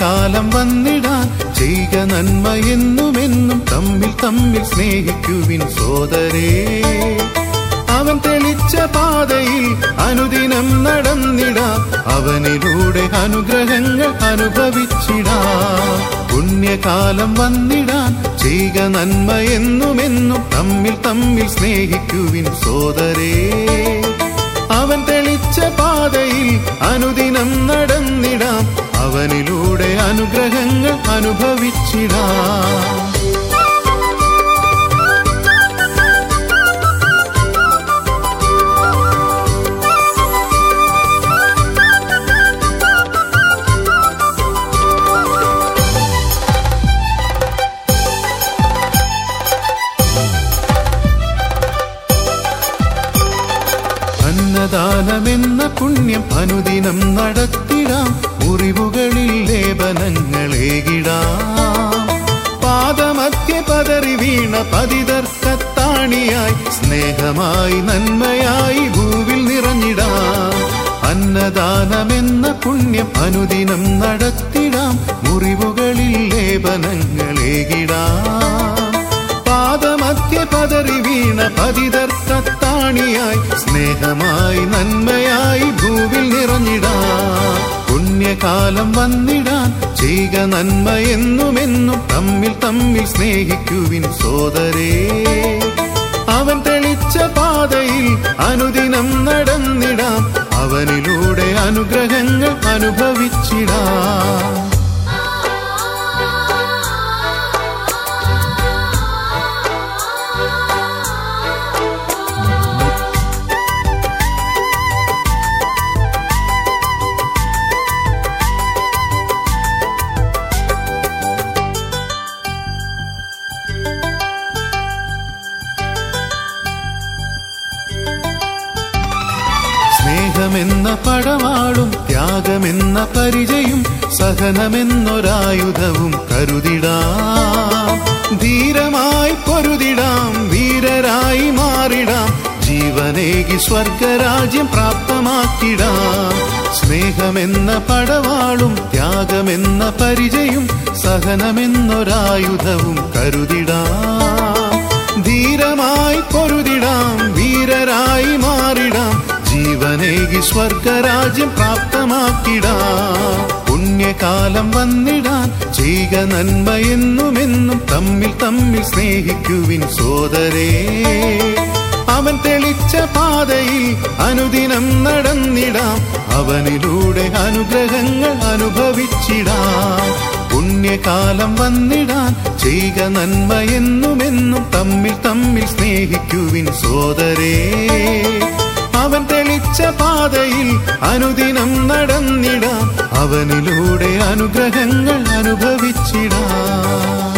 പുണ്യകാലം വന്നിടാൻ ചെയ്യുക നന്മ എന്നുമെന്നും തമ്മിൽ തമ്മിൽ സ്നേഹിക്കുവിൻ സോദരേ അവൻ തെളിച്ച പാതയിൽ അനുദിനം നടന്നിടാം അവനിലൂടെ അനുഗ്രഹങ്ങൾ അനുഭവിച്ചിടാം പുണ്യകാലം വന്നിടാൻ ചെയ്യുക നന്മ എന്നുമെന്നും തമ്മിൽ തമ്മിൽ സ്നേഹിക്കുവിൻ സോദരേ അവൻ തെളിച്ച പാതയിൽ അനുദിനം നടന്നിടാം അവനിലൂടെ അനുഗ്രഹങ്ങൾ അനുഭവിച്ചിടാം അന്നദാനമെന്ന പുണ്യം അനുദിനം നടത്തിടാം മുറിവുകളിൽ ലേപനങ്ങളേകിടാം പാദമധ്യ പതറി വീണ പതിതർക്കത്താണിയായി സ്നേഹമായി നന്മയായി ഭൂവിൽ നിറഞ്ഞിടാം അന്നദാനമെന്ന പുണ്യം അനുദിനം നടത്തിടാം മുറിവുകളിൽ ലേപനങ്ങളേകിടാം പാദമധ്യ പതറി വീണ പതിതർക്കത്താണിയായി സ്നേഹമായി നന്മയായി ഭൂവിൽ നിറഞ്ഞിടാം പുണ്യകാലം വന്നിടാൻ ചെയ്യുക നന്മ എന്നുമെന്നും തമ്മിൽ തമ്മിൽ സ്നേഹിക്കുവിൻ സോദരേ അവൻ തെളിച്ച പാതയിൽ അനുദിനം നടന്നിടാം അവനിലൂടെ അനുഗ്രഹങ്ങൾ അനുഭവിച്ചിടാം സ്നേഹമെന്ന പടവാളും ത്യാഗമെന്ന പരിചയും സഹനമെന്നൊരായുധവും കരുതിടാം ധീരമായി പൊരുതിടാം വീരരായി മാറിടാം ജീവനേകി സ്വർഗരാജ്യം പ്രാപ്തമാക്കിടാം സ്നേഹമെന്ന പടവാളും ത്യാഗമെന്ന പരിചയും സഹനമെന്നൊരായുധവും കരുതിടാം ധീരമായി പൊരുതിടാം വീരരായി മാറിടാം ജീവനേകി സ്വർഗരാജ്യം പ്രാപ്തമാക്കിടാം പുണ്യകാലം വന്നിടാൻ ചെയ്യുക നന്മ എന്നുമെന്നും തമ്മിൽ തമ്മിൽ സ്നേഹിക്കുവിൻ സോദരേ അവൻ തെളിച്ച പാതയിൽ അനുദിനം നടന്നിടാം അവനിലൂടെ അനുഗ്രഹങ്ങൾ അനുഭവിച്ചിടാം പുണ്യകാലം വന്നിടാൻ ചെയ്യുക നന്മ എന്നുമെന്നും തമ്മിൽ തമ്മിൽ സ്നേഹിക്കുവിൻ സോദരേ അവൻ തെളിച്ച പാതയിൽ അനുദിനം നടന്നിടാം അവനിലൂടെ അനുഗ്രഹങ്ങൾ അനുഭവിച്ചിടാം